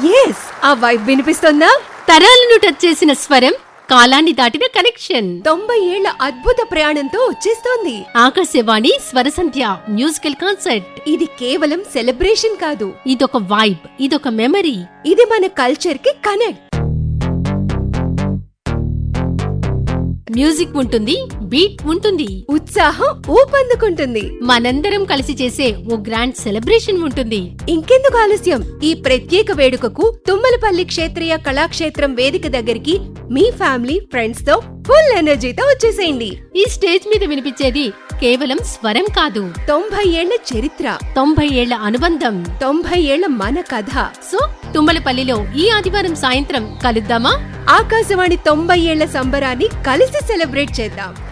yes ఆ vibe వినిపిస్తోందా తరాలను touch చేసిన స్వరం కాలాన్ని దాటిన కనెక్షన్ తొంభై ఏళ్ల అద్భుత ప్రయాణంతో వచ్చేస్తోంది ఆకాశవాణి స్వరసంధ్య మ్యూజికల్ కాన్సర్ట్ ఇది కేవలం సెలబ్రేషన్ కాదు ఇదొక వైబ్ ఇదొక మెమరీ ఇది మన కల్చర్ కి కనెక్ట్ మ్యూజిక్ ఉంటుంది బీట్ ఉంటుంది ఉత్సాహం ఊపందుకుంటుంది మనందరం కలిసి చేసే ఓ గ్రాండ్ సెలబ్రేషన్ ఉంటుంది ఇంకెందుకు ఆలస్యం ఈ ప్రత్యేక వేడుకకు తుమ్మలపల్లి క్షేత్రీయ కళాక్షేత్రం వేదిక దగ్గరికి మీ ఫ్యామిలీ ఫ్రెండ్స్ తో ఫుల్ ఎనర్జీతో వచ్చేసేయండి ఈ స్టేజ్ మీద వినిపించేది కేవలం స్వరం కాదు తొంభై ఏళ్ల చరిత్ర తొంభై ఏళ్ల అనుబంధం తొంభై ఏళ్ల మన కథ సో తుమ్మలపల్లిలో ఈ ఆదివారం సాయంత్రం కలుద్దామా ఆకాశవాణి తొంభై ఏళ్ల సంబరాన్ని కలిసి సెలబ్రేట్ చేద్దాం